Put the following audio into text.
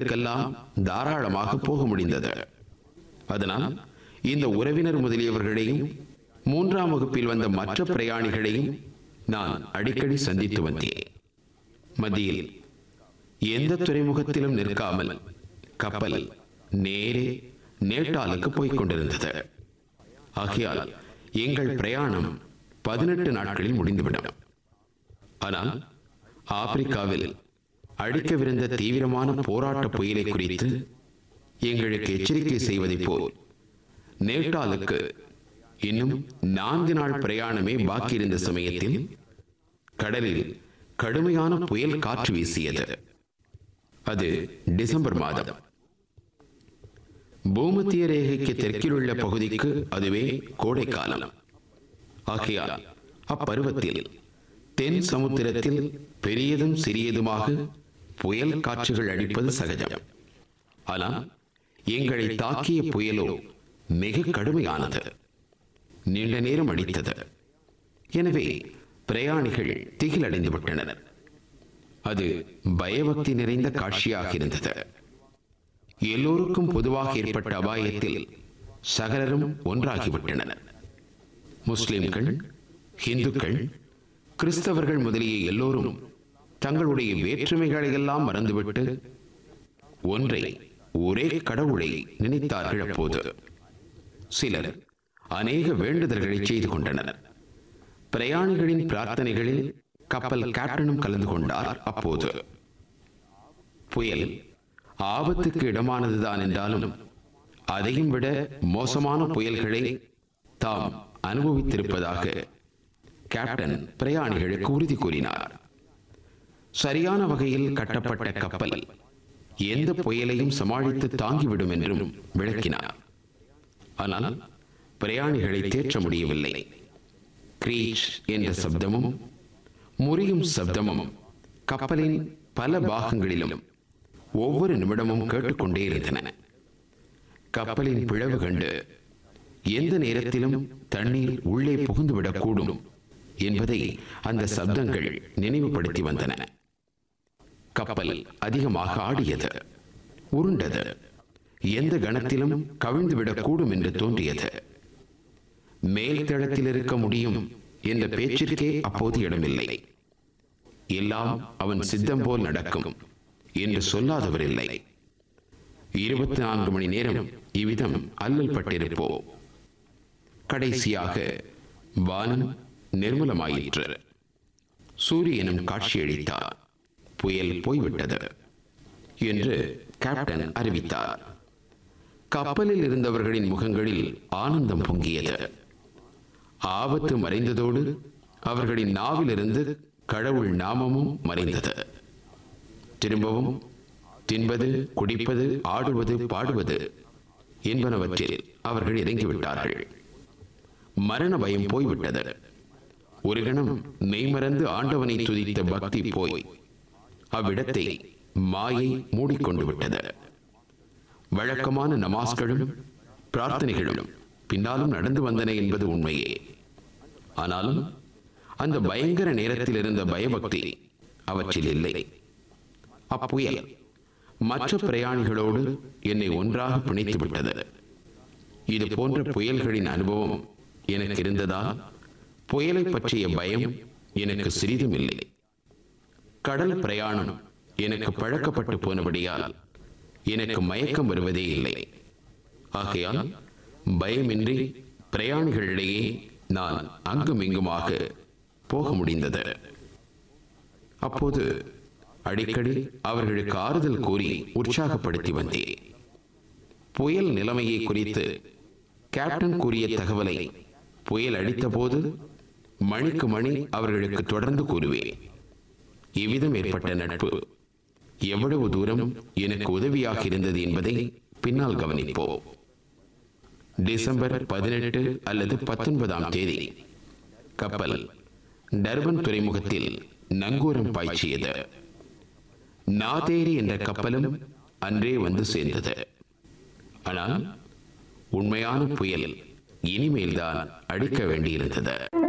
இடத்திற்கெல்லாம் தாராளமாக போக முடிந்தது அதனால் இந்த உறவினர் முதலியவர்களையும் மூன்றாம் வகுப்பில் வந்த மற்ற பிரயாணிகளையும் நான் அடிக்கடி சந்தித்து வந்தேன் மத்தியில் எந்த துறைமுகத்திலும் நிற்காமல் கப்பல் நேரே நேட்டாலுக்கு போய்க் கொண்டிருந்தது ஆகையால் எங்கள் பிரயாணம் பதினெட்டு நாட்களில் முடிந்துவிடும் ஆனால் ஆப்பிரிக்காவில் அடிக்கவிருந்த தீவிரமான போராட்ட புயலை குறித்து எங்களுக்கு எச்சரிக்கை செய்வதைப் போல் நேட்டாலுக்கு இன்னும் நான்கு நாள் பிரயாணமே பாக்கி இருந்த சமயத்தில் கடலில் கடுமையான புயல் காற்று வீசியது அது டிசம்பர் மாதம் பூமத்திய ரேகைக்கு தெற்கில் உள்ள பகுதிக்கு அதுவே கோடைக்காலம் ஆகையால் அப்பருவத்தில் தென் சமுத்திரத்தில் பெரியதும் சிறியதுமாக புயல் காற்றுகள் அடிப்பது சகஜம் ஆனால் எங்களை தாக்கிய புயலோ மிக கடுமையானது நீண்ட நேரம் அடித்தது எனவே பிரயாணிகள் திகிலடைந்து விட்டனர் அது பயபக்தி நிறைந்த காட்சியாக இருந்தது எல்லோருக்கும் பொதுவாக ஏற்பட்ட அபாயத்தில் சகலரும் ஒன்றாகிவிட்டனர் முஸ்லிம்கள் இந்துக்கள் கிறிஸ்தவர்கள் முதலிய எல்லோரும் தங்களுடைய வேற்றுமைகளை எல்லாம் மறந்துவிட்டு ஒன்றை ஒரே கடவுளை நினைத்தார்கள் அப்போது சிலர் அநேக வேண்டுதல்களை செய்து கொண்டனர் பிரயாணிகளின் பிரார்த்தனைகளில் கப்பல் கேப்டனும் கலந்து கொண்டார் அப்போது புயல் ஆபத்துக்கு இடமானதுதான் என்றாலும் அதையும் விட மோசமான புயல்களை தாம் அனுபவித்திருப்பதாக கேப்டன் பிரயாணிகளுக்கு உறுதி கூறினார் சரியான வகையில் கட்டப்பட்ட கப்பல் எந்த புயலையும் சமாளித்து தாங்கிவிடும் என்றும் விளக்கினார் ஆனால் பிரயாணிகளை தேற்ற முடியவில்லை கிரீச் என்ற சப்தமும் முறியும் சப்தமும் கப்பலின் பல பாகங்களிலும் ஒவ்வொரு நிமிடமும் கேட்டுக்கொண்டே இருந்தன கப்பலின் பிளவு கண்டு எந்த நேரத்திலும் தண்ணீர் உள்ளே புகுந்துவிடக்கூடும் என்பதை அந்த சப்தங்கள் நினைவுபடுத்தி வந்தன கப்பல் அதிகமாக ஆடியது உருண்டது எந்த கணத்திலும் கவிழ்ந்துவிடக்கூடும் என்று தோன்றியது மேல் தளத்தில் இருக்க முடியும் என்ற பேச்சிற்கே அப்போது இடமில்லை எல்லாம் அவன் சித்தம் போல் நடக்கும் என்று சொல்லாதவர் இல்லை இருபத்தி நான்கு மணி நேரம் இவ்விதம் அல்லல் பட்டிருப்போ கடைசியாக வானம் நிர்மலமாயிற்று சூரியனும் காட்சியளித்தார் புயல் போய்விட்டது என்று கேப்டன் அறிவித்தார் கப்பலில் இருந்தவர்களின் முகங்களில் ஆனந்தம் பொங்கியது ஆபத்து மறைந்ததோடு அவர்களின் நாவிலிருந்து கடவுள் நாமமும் மறைந்தது திரும்பவும் தின்பது குடிப்பது ஆடுவது பாடுவது என்பனவற்றில் அவர்கள் இறங்கிவிட்டார்கள் மரண பயம் போய்விட்டது ஒரு கணம் மெய்மறந்து ஆண்டவனை துதித்த பக்தி போய் அவ்விடத்தை மாயை மூடிக்கொண்டு விட்டது வழக்கமான நமாஸ்களும் பிரார்த்தனைகளும் பின்னாலும் நடந்து வந்தன என்பது உண்மையே ஆனாலும் அந்த பயங்கர நேரத்தில் இருந்த பயபக்தி அவற்றில் இல்லை அப்புயல் மற்ற பிரயாணிகளோடு என்னை ஒன்றாக பிணைத்து விட்டது இது போன்ற புயல்களின் அனுபவம் எனக்கு இருந்ததால் புயலை பற்றிய பயம் எனக்கு சிறிதும் இல்லை கடல் பிரயாணம் எனக்கு பழக்கப்பட்டு போனபடியால் எனக்கு மயக்கம் வருவதே இல்லை ஆகையால் பயமின்றி பிரயாணிகளிடையே நான் அங்கும் இங்குமாக போக முடிந்தது அப்போது அடிக்கடி அவர்களுக்கு ஆறுதல் கூறி உற்சாகப்படுத்தி வந்தேன் புயல் நிலைமையை குறித்து கேப்டன் கூறிய தகவலை புயல் அடித்தபோது மணிக்கு மணி அவர்களுக்கு தொடர்ந்து கூறுவேன் இவ்விதம் ஏற்பட்ட நட்பு எவ்வளவு தூரம் எனக்கு உதவியாக இருந்தது என்பதை பின்னால் கவனிப்போம் டிசம்பர் பதினெட்டு அல்லது பத்தொன்பதாம் தேதி கப்பல் டர்பன் துறைமுகத்தில் நங்கூரம் பாய்ச்சியது நாதேரி என்ற கப்பலும் அன்றே வந்து சேர்ந்தது ஆனால் உண்மையான புயல் இனிமேல்தான் அடிக்க வேண்டியிருந்தது